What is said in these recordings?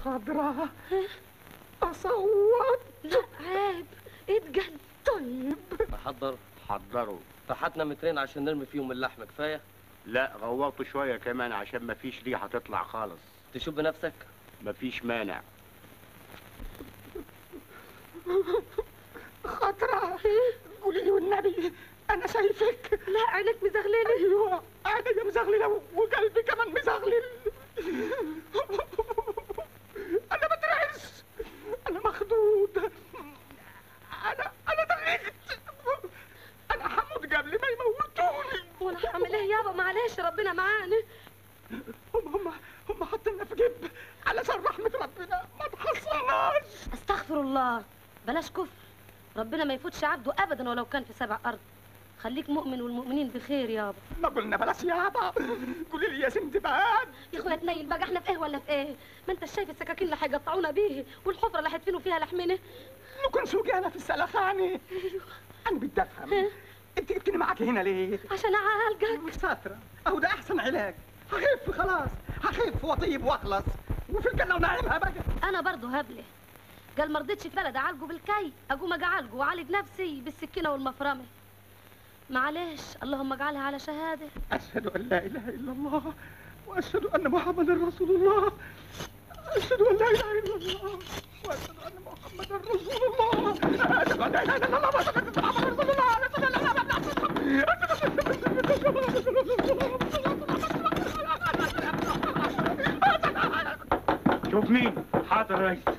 خضرة اصوت لا عيب اتقل طيب نحضر حضروا طحتنا مترين عشان نرمي فيهم اللحم كفايه لا غوطوا شوية كمان عشان مفيش ريحة تطلع خالص تشوف بنفسك مفيش مانع خضرة قولي لي والنبي انا شايفك لا عينك مزغلله ايوه عينيا مزغلله وقلبي كمان مزغلل انا بترعش انا مخدود انا انا دغيت انا هموت قبل ما يموتوني وانا هعمل ايه يابا معلش ربنا معانا هم هم هم حاطيننا في جيب علشان رحمة ربنا ما تحصلناش استغفر الله بلاش كفر ربنا ما يفوتش عبده ابدا ولو كان في سبع ارض خليك مؤمن والمؤمنين بخير يابا ما قلنا بلاش يابا قولي لي يا سندباد يا اخويا تنيل بقى احنا في ايه ولا في ايه ما انت شايف السكاكين اللي هيقطعونا بيه والحفره اللي هيدفنوا فيها لحمنا نكون سوقانا في السلخانة انا بدي افهم انت جبتني معاك هنا ليه؟ عشان اعالجك ساترة اهو ده احسن علاج هخف خلاص هخف واطيب واخلص وفي الجنة ونعيمها بقى انا برضه هبله قال ما رضيتش في بلد اعالجه بالكي اقوم اجي اعالجه واعالج نفسي بالسكينه والمفرمه معلش اللهم اجعلها على شهاده أشهد أن لا إله إلا الله وأشهد أن محمدا رسول الله أشهد أن لا إله إلا الله وأشهد أن محمدا رسول الله أشهد أن لا إله إلا الله وأشهد أن محمدا رسول الله أشهد أن لا شوف مين حاضر يا ريس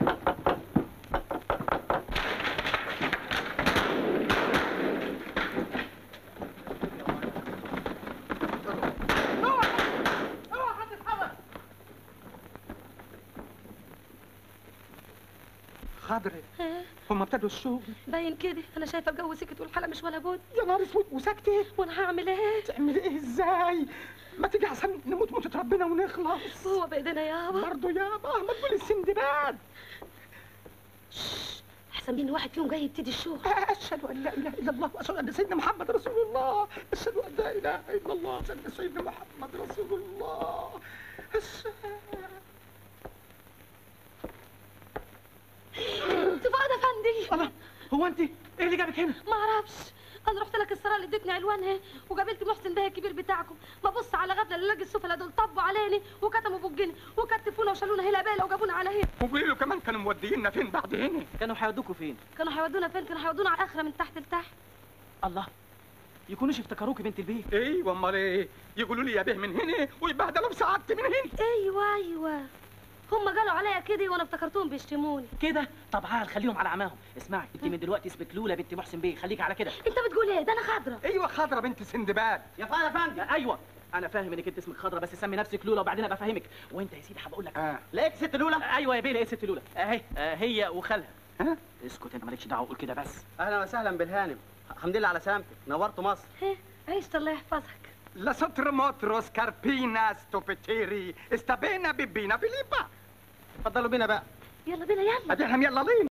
خضري إيه، هم ابتدوا الشغل باين كده انا شايفه الجو سكت والحلقه مش ولا بد يا نهار اسود وسكتة وانا هعمل ايه تعمل ايه ازاي؟ ما تيجي احسن نموت موتة ربنا ونخلص هو بايدينا يابا برضه يابا ما تقول السندباد احسن من واحد فيهم جاي يبتدي الشغل أشهد أن لا إله إلا الله وأشهد أن سيدنا محمد رسول الله أشهد أن لا إله إلا الله وأشهد أن سيدنا محمد رسول الله أشهد فؤاد افندي الله هو أنت إيه اللي جابك هنا؟ ما اعرفش انا رحت لك السراء اللي ادتني عنوانها وقابلت محسن بيه الكبير بتاعكم ببص على غفله اللي لاقي السفله دول طبوا علينا وكتموا بوجنا وكتفونا وشالونا هلا باله وجابونا على هنا وقولي له كمان كانوا مودينا فين بعد هنا؟ كانوا هيودوكوا فين؟ كانوا هيودونا فين كانوا هيودونا على الاخره من تحت لتحت الله يكونوش افتكروكي بنت البيت إيه وأمال إيه؟ يقولوا لي يا به من هنا ويبهدلوا بسعادتي من هنا ايوه ايوه هم قالوا عليا كده وانا افتكرتهم بيشتموني كده طب عال خليهم على عماهم اسمعي انت من دلوقتي اسمك لولا بنت محسن بيه خليكي على كده انت بتقول ايه ده انا خضره أيوة خضرة بنت سندباد يا فندم يا فندم ايوه انا فاهم انك انت اسمك خضرا بس سمي نفسك لولا وبعدين ابقى افهمك وانت يا سيدي هبقول لك آه. لقيت ست لولا ايوه يا بيه لقيت ست لولا اهي آه هي وخالها ها؟ اسكت انت مالكش دعوه قول كده بس اهلا وسهلا بالهانم الحمد لله على سلامتك نورتوا مصر ايه عيشت الله يحفظك La sotto motro scarpina stupetiri, sta bene bibina Filippa. اتفضلوا بينا بقى يلا بينا يلا اديهم يلا لين